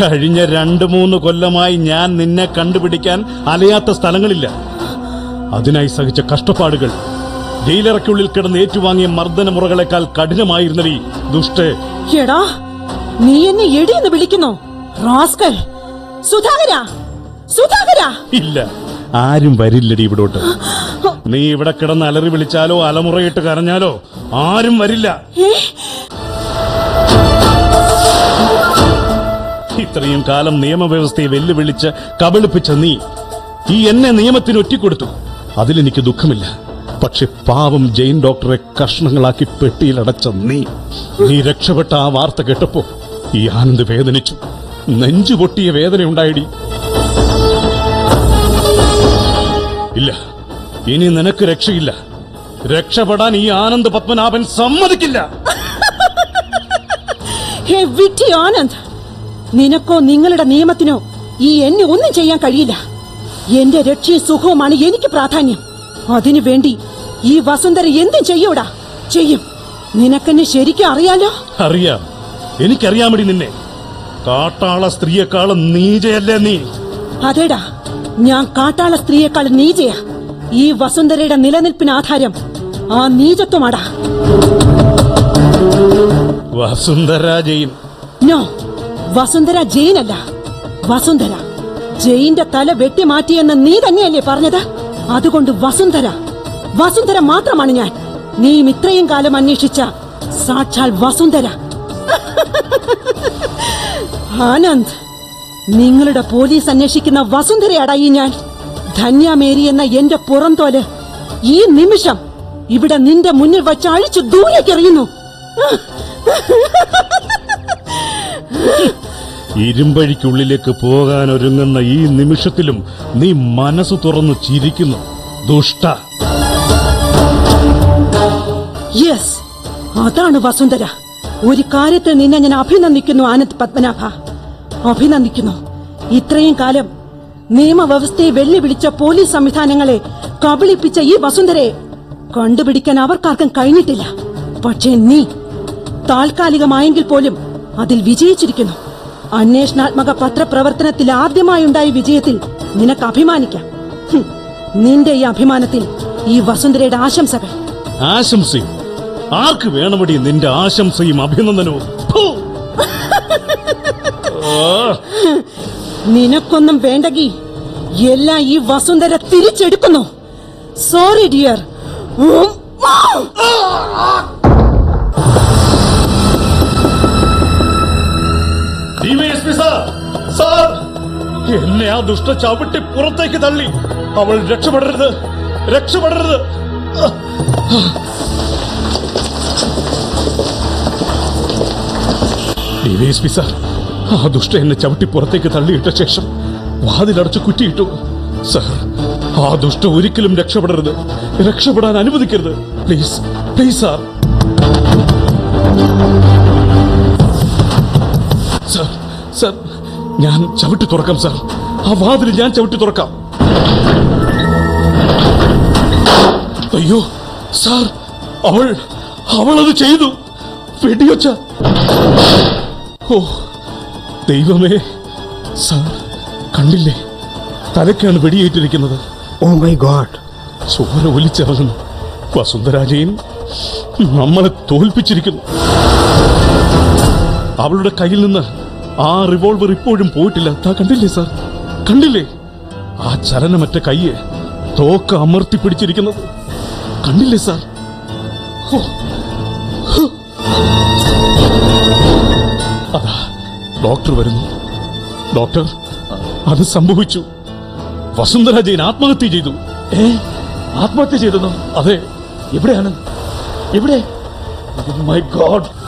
കഴിഞ്ഞ രണ്ടു മൂന്ന് കൊല്ലമായി ഞാൻ നിന്നെ കണ്ടുപിടിക്കാൻ അലയാത്ത സ്ഥലങ്ങളില്ല അതിനായി സഹിച്ച കഷ്ടപ്പാടുകൾ ജയിലറയ്ക്കുള്ളിൽ കിടന്ന് ഏറ്റുവാങ്ങിയ മർദ്ദന മുറകളെക്കാൾ കഠിനമായിരുന്നവി ദുഷ്ടേ എടാ നീ എന്നെ എടിയെന്ന് വിളിക്കുന്നു റാസ്കൽ സുധാകര സുധാകര ഇല്ല ആരും വരില്ലടി ഇവിടോട്ട് നീ ഇവിടെ കിടന്ന് അലറി വിളിച്ചാലോ അലമുറയിട്ട് കരഞ്ഞാലോ ആരും വരില്ല ഏ ഇത്രയും കാലം നിയമവ്യവസ്ഥയെ വെല്ലുവിളിച്ച് കബളിപ്പിച്ച നീ ഈ എന്നെ നിയമത്തിന് ഒറ്റിക്കൊടുത്തു അതിലെനിക്ക് ദുഃഖമില്ല പക്ഷെ പാവം ജെയിൻ ഡോക്ടറെ കഷ്ണങ്ങളാക്കി പെട്ടിയിലടച്ച നീ നീ രക്ഷപ്പെട്ട ആ വാർത്ത കേട്ടപ്പോ ഈ ആനന്ദ് വേദനിച്ചു നെഞ്ചു പൊട്ടിയ വേദനയുണ്ടായിടി ഇല്ല ഇനി നിനക്ക് രക്ഷയില്ല രക്ഷപ്പെടാൻ ഈ ആനന്ദ് പത്മനാഭൻ സമ്മതിക്കില്ല ഹേ വിറ്റി ആനന്ദ് നിനക്കോ നിങ്ങളുടെ നിയമത്തിനോ ഈ എന്നെ ഒന്നും ചെയ്യാൻ കഴിയില്ല എന്റെ രക്ഷയും സുഖവുമാണ് എനിക്ക് പ്രാധാന്യം അതിനു വേണ്ടി ഈ വസുന്ധര എന്തും ചെയ്യൂടാ ചെയ്യും നിനക്കെന്നെ ശരിക്കും അറിയാലോ അറിയാം എനിക്കറിയാമടി നിന്നെ കാട്ടാള സ്ത്രീയെക്കാളും നീചയല്ലേ നീ അതേടാ ഞാൻ കാട്ടാള സ്ത്രീയെക്കാൾ നീചയാ ഈ വസുന്ധരയുടെ നിലനിൽപ്പിന് ആധാരം ആ നീചത്വമാടാ വസുന്ധര ജയിൻ നോ വസുന്ധര ജെയിൻ അല്ല വസുന്ധര ജെയിന്റെ തല വെട്ടിമാറ്റിയെന്ന് നീ തന്നെയല്ലേ പറഞ്ഞത് അതുകൊണ്ട് വസുന്ധര വസുന്ധര മാത്രമാണ് ഞാൻ നീയും ഇത്രയും കാലം അന്വേഷിച്ച സാക്ഷാൽ വസുന്ധര ആനന്ദ് നിങ്ങളുടെ പോലീസ് അന്വേഷിക്കുന്ന വസുന്ധരയാടാ ഈ ഞാൻ ധന്യ മേരി എന്ന എന്റെ പുറംതോല് ഈ നിമിഷം ഇവിടെ നിന്റെ മുന്നിൽ വച്ച് അഴിച്ചു ദൂരേക്ക് എറിയുന്നു ഇരുമ്പഴിക്കുള്ളിലേക്ക് പോകാൻ ഒരുങ്ങുന്ന ഈ നിമിഷത്തിലും നീ മനസ്സ് തുറന്നു ചിരിക്കുന്നു ദുഷ്ട യെസ് അതാണ് വസുന്ധര ഒരു കാര്യത്തിൽ നിന്നെ ഞാൻ അഭിനന്ദിക്കുന്നു ആനന്ദ് പത്മനാഭ അഭിനന്ദിക്കുന്നു ഇത്രയും കാലം നിയമവ്യവസ്ഥയെ വെല്ലുവിളിച്ച പോലീസ് സംവിധാനങ്ങളെ കബളിപ്പിച്ച ഈ വസുന്ധരയെ കണ്ടുപിടിക്കാൻ അവർക്കാർക്കും കഴിഞ്ഞിട്ടില്ല പക്ഷേ നീ താൽക്കാലികമായെങ്കിൽ പോലും അതിൽ വിജയിച്ചിരിക്കുന്നു അന്വേഷണാത്മക പത്രപ്രവർത്തനത്തിൽ ആദ്യമായുണ്ടായ വിജയത്തിൽ നിനക്ക് അഭിമാനിക്കാം ഹും, നിന്റെ ഈ അഭിമാനത്തിൽ ഈ വസുന്ധരയുടെ ആശംസകൾ ആശംസയും ആർക്ക് വേണമടി നിന്റെ ആശംസയും അഭിനന്ദനവും ഫു! ആ, നിനക്കൊന്നും വേണ്ടകി എല്ലാം ഈ വസുന്ധര തിരിച്ചെടുക്കുന്നു sorry dear DYSP sir sir എന്നെ ആ ദുഷ്ട ചവിട്ടി പുറത്തേക്ക് തള്ളി അവൾ രക്ഷപ്പെടരുത് രക്ഷപ്പെടരുത് ഡിവൈഎസ്പി സാർ ആ ദുഷ്ട എന്നെ ചവിട്ടി പുറത്തേക്ക് തള്ളിയിട്ട ശേഷം വാതിലടച്ച് കുറ്റിയിട്ടു സാർ ആ ദുഷ്ട ഒരിക്കലും രക്ഷപ്പെടരുത് രക്ഷപ്പെടാൻ അനുവദിക്കരുത് please please sir sir sir ഞാൻ ചവിട്ടി തുറക്കാം സാർ ആ വാതിൽ ഞാൻ ചവിട്ടി തുറക്കാം അയ്യോ സാർ അവൾ അവൾ അത് ചെയ്തു വെടിയൊച്ച ഓ ദൈവമേ സാർ കണ്ടില്ലേ തലക്കാണ് വെടിയേറ്റിരിക്കുന്നത് Oh my god. ചോര ഒലിച്ചിറങ്ങുന്നു വസുന്ധരാജയൻ നമ്മളെ തോൽപ്പിച്ചിരിക്കുന്നു അവളുടെ കയ്യിൽ നിന്ന് ആ റിവോൾവർ ഇപ്പോഴും പോയിട്ടില്ല താ കണ്ടില്ലേ സാർ കണ്ടില്ലേ ആ ചലനമറ്റ കയ്യെ തോക്ക് അമർത്തി പിടിച്ചിരിക്കുന്നത് കണ്ടില്ലേ സാർ ഹോ. ഹോ. അതാ ഡോക്ടർ വരുന്നു ഡോക്ടർ അത് സംഭവിച്ചു വസുന്ധര ജയൻ ആത്മഹത്യ ചെയ്തു ഏ ആത്മഹത്യ ചെയ്തെന്നോ അതെ എവിടെയാണ് എവിടെ മൈ ഗോഡ്